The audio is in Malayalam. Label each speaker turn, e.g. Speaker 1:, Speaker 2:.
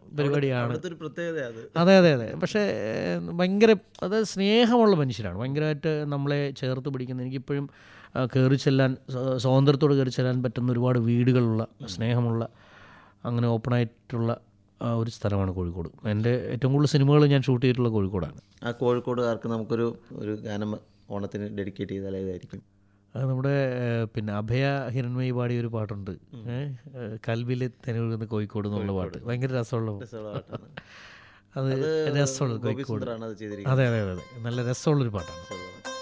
Speaker 1: പരിപാടിയാണ്
Speaker 2: അവിടുത്തെ ഒരു പ്രത്യേകത അത്
Speaker 1: അതെ അതെ അതെ പക്ഷേ ഏഹ്, ഭയങ്കര അത് സ്നേഹമുള്ള മനുഷ്യരാണ് ഭയങ്കരമായിട്ട് നമ്മളെ ചേർത്ത് പിടിക്കുന്ന എനിക്കിപ്പോഴും ആ, കയറി ചെല്ലാൻ സ്വ- സ്വാതന്ത്ര്യത്തോട് കയറി ചെല്ലാൻ പറ്റുന്ന ഒരുപാട് വീടുകളുള്ള സ്നേഹമുള്ള അങ്ങനെ ഓപ്പണായിട്ടുള്ള ആ, ഒരു സ്ഥലമാണ് കോഴിക്കോട് എൻ്റെ ഏറ്റവും കൂടുതൽ സിനിമകൾ ഞാൻ ഷൂട്ട് ചെയ്തിട്ടുള്ള കോഴിക്കോടാണ്
Speaker 2: ആ കോഴിക്കോടുകാർക്ക് നമുക്കൊരു ഒരു ഗാനം ഓണത്തിന് ഡെഡിക്കേറ്റ് ചെയ്താൽ ഏതായിരിക്കും
Speaker 1: അത് നമ്മുടെ ഏഹ്, പിന്നെ അഭയ ഹിരൺമയി പാടിയ ഒരു പാട്ടുണ്ട് ഏഹ്, കൽവിൽ തെനൊഴുകുന്ന കോഴിക്കോട് എന്നുള്ള പാട്ട് ഭയങ്കര രസമുള്ള
Speaker 2: രസമുള്ള പാട്ടാണ്.
Speaker 1: അത്
Speaker 2: അത്
Speaker 1: രസമുള്ള
Speaker 2: ഗോപി
Speaker 1: കോഴിക്കോട്
Speaker 2: സുന്ദറാണ് അത് ചെയ്തിരിക്കുന്നത്
Speaker 1: അതെ അതെ അതെ അതെ നല്ല രസമുള്ളൊരു പാട്ടാണ്
Speaker 2: രസമുള്ള പാട്ട്.